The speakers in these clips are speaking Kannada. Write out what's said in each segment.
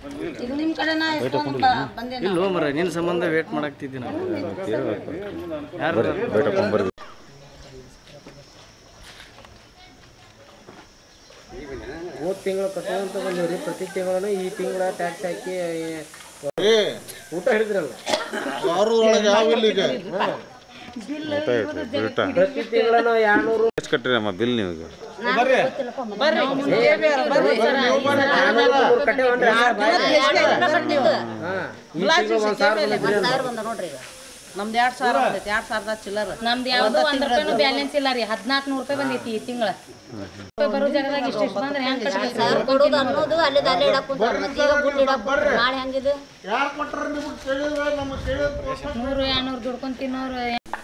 ಈಗ ನಿಮ್ಮ ಕಡೆನ ಇಸ್ಕೊಂಡ್ ಬ- ಬಂದೆ ನಾವು. ಇಲ್ಲ ಮರ ನಿನ್ನ ಸಂಬಂಧ ವೇಟ್ ಮಾಡಾಕ್ತಿದ್ದೆ ನಾವು ಯಾರು ಹೋದ ತಿಂಗಳು ಕಟ್ಟುವಂತ ಬಂದಿವ್ರಿ ಪ್ರತಿ ತಿಂಗಳು ಈ ತಿಂಗಳ ಟ್ಯಾಕ್ಸ್ ಹಾಕಿ ಊಟ ಹಿಡಿದ್ರಲ್ಲ ಪ್ರತಿ ತಿಂಗಳನು ಎರಡ್ನೂರು ಕಟ್ಟಿರಮ್ಮ ಬಿಲ್ ನಿಮಗೆ ಕಟ್ಟೇವನ್ರಿ ಹಾ ಈ ತಿಂಗಳು ಒಂದ್ ಸಾವಿರ ಬಂದಿದ್ರಿ ಅಂತ. ಸಾವಿರ ಬಂದ ನೋಡ್ರಿ ಈಗ ನಮ್ದು ಎರಡ್ ಸಾವಿರ ಬಂದೈತಿ ಎರಡ್ ಸಾವಿರದ ಚಿಲ್ಲರ ನಮ್ದು ಯಾವ್ದು ಒಂದ್ ರೂಪಾಯಿನೂ ಬ್ಯಾಲೆನ್ಸ್ ಇಲ್ಲ ರೀ ಹದಿನಾಲ್ಕು ನೂರು ರೂಪಾಯಿ ಬಂದೈತಿ ಈ ತಿಂಗಳ ಬರೋ ಜಾಗದಾಗ ಇಷ್ಟ ಇಷ್ಟ ಬಂದ್ರೆ ಹೆಂಗ್ ಕಟ್ಬೇಕು ಸಾವಿರ ಕೊಡೋದು ಅನ್ನೋದು ಅಲ್ಲಿದ ಅಲ್ಲಿ ಇಡಕ್ ಕುಂತಾರ ಮತ್ತೆ ಈಗ ಬುಲ್ ಇಡಕ್ ಕುಂತಾರ. ನಾಳೆ ಹೆಂಗಿದು ನೂರು ಎರಡ್ನೂರು ದುಡ್ಕೊಂಡ್ ತಿನ್ನೋರು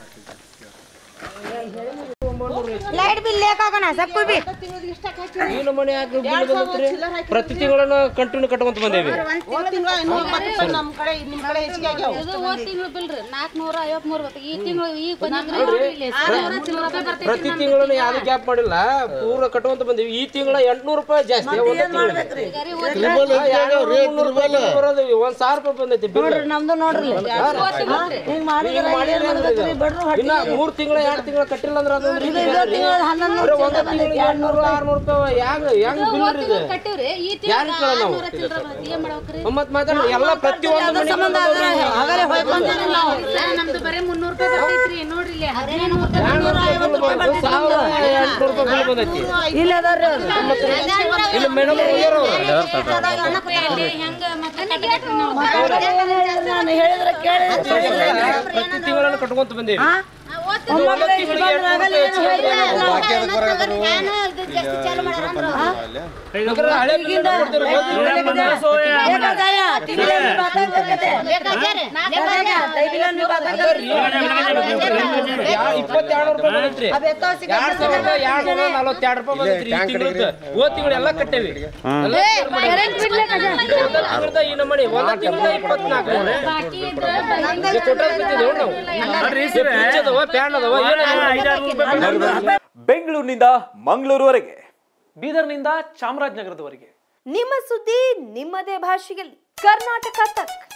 ಲೈಟ್ ಬಿಲ್ ಲೇಕಾಗಣ ಸಬ್ಕು ಬಿ ಈ ನಮೂನೆ ಯಾಕೆ ಬಿಲ್ ಬಂದೈತ್ರಿ ಪ್ರತಿ ತಿಂಗಳನ್ನ ಕಂಟಿನ್ಯೂ ಕಟ್ಕೊಂತ ಬಂದೇವಿ ನಮ್ ಕಡೆ ನಿಮ್ ಕಡೆ ಹೆಚ್ಚಿಗೆ ಆಗ್ಯಾವ ಇದು ಹೋದ್ ತಿಂಗಳು ಬಿಲ್ ರೀ ನಾಲ್ಕುನೂರ ಐವತ್ಮೂರು ಬರ್ತದೆ ಈ ತಿಂಗಳು ಈಗ ಬಂದಿದ್ರಿ ನೋಡ್ರಿ ಇಲ್ಲಿ ಮುನ್ನೂರು ರೂಪಾಯಿ ಬರ್ತೈತಿ ಪ್ರತಿ ತಿಂಗಳನ್ನ ಯಾವ್ದು ಗ್ಯಾಪ್ ಮಾಡಿಲ್ಲ ಪೂರ ಕಟ್ಕೊಂತ ಬಂದೇವಿ ಈ ತಿಂಗಳ ಎಂಟ್ನೂರು ರೂಪಾಯಿ ಜಾಸ್ತಿ ಒಂದೇ ತಿಂಗಳಿಗೆ. ಹಾ, ಎರಡ್ನೂರು, ಮುನ್ನೂರು ರೂಪಾಯಿ ಬಿಲ್ ಬರೋದು ಒಂದ್ ಸಾವಿರ ರೂಪಾಯಿ ಬಂದೈತಿ ಬಿಲ್ ನಮ್ದು ನೋಡ್ರಿ ಈಗ ಮಾಡಿದ್ರೆ ಅಂದ್ರೆ ಇದು. ಇನ್ನ ಮೂರ್ ತಿಂಗಳ ಎರಡ್ ತಿಂಗಳ ಕಟ್ಟಿಲ್ಲ ಅಂದ್ರೆ ಅದೊಂದು ರೀತಿ ಬೇರೆ ರೀ. ಬರೀ ಒಂದೇ ತಿಂಗಳಿಗೆ ಎರಡ್ನೂರು ಆರ್ನೂರು ರೂಪಾಯಿ ಹೆಂಗ್ ಹೆಂಗ್ ಬಿಲ್ ರೀ ಇದು ಕಟ್ಟಿವ್ರಿ ಈ ಯಾರ್ ತಿಂಗಳು ಕೇಳೋಣ ನಾವು? ಆರ್ನೂರ ಚಿಲ್ಲರೆ ಬಂದೈತಿ. ಏನ್ ಮಾಡ್ಬೇಕ್ರಿ ಮತ್ ಮಾತಾಡ್ರಿ ಎಲ್ಲ ಪ್ರತಿ ಒಂದು ಮನೆ ನಮ್ದು ಬರೀ ಮುನ್ನೂರು ರೂಪಾಯಿ ಬರ್ತೈತ್ರಿ ನೋಡ್ರಿ ಇಲ್ಲಿ ಹದಿನೈದು ಸಾವಿರ ಎಂಟ್ನೂರು ರೂಪಾಯಿ ಬಿಲ್ ಬಂದೈತಿ ಇಲ್ಲಿ ಮೇಡಮ್ ಹೋಗ್ಯಾರ ಅವ್ರು. ಹೆಂಗ ಮತ್ತೆ ಕಟ್ಟಬೇಕ್ರಿ ನಾವು ನಾನು ಹೇಳಿದ್ರೆ ಕೇಳಿ ಪ್ರತಿ ತಿಂಗಳನ್ನ ಕಟ್ಕೊಂತ ಬಂದೇವಿ ಚಾಲು ಮಾಡ್ಯಾರ ಯಾಕಂದ್ರೆ ಹಳೆ ಬಿಲ್ ಕೊಡ್ತೀರ, ಯಾ- ಇಪ್ಪತ್ತೆರಡು ರೂಪಾಯಿ ಬಂದೈತ್ರಿ ಎರಡ್ ಸಾವಿರದ ಎರಡ್ ನೂರ ನಲವತ್ತೆರಡು ರೂಪಾಯಿ ಬಂದೈತ್ರಿ ಈ ತಿಂಗಳದ್ದು ಹೋದ್ ತಿಂಗಳು ಎಲ್ಲ ಕಟ್ಟೇವಿ ಎಲ್ಲ clear ಮಾಡೇವಿ. ಒಂದ ತಿಂಗ್ಳದ ಈ ನಮೂನಿ ಒಂದ ತಿಂಗಳದ ಇಪ್ಪತ್ನಾಲ್ಕು ನೂರು. ಬಾಕಿ ಇದ್ರ ಇದು ಕೊಟ್ಟಾಗ ಬಿದ್ದಿದ್ದೇವ್ ನಾವು ಏ, ಫ್ರಿಡ್ಜ್ ಅದಾವ ಫ್ಯಾನ್ ಅದಾವ ಏನ್ ಬೆಂಗಳೂರಿನಿಂದ ಮಂಗಳೂರುವರೆಗೆ ಬೀದರ್ನಿಂದ ಚಾಮರಾಜನಗರದವರೆಗೆ ನಿಮ್ಮ ಸುದ್ದಿ ನಿಮ್ಮದೇ ಭಾಷೆಯಲ್ಲಿ ಕರ್ನಾಟಕ ತಕ್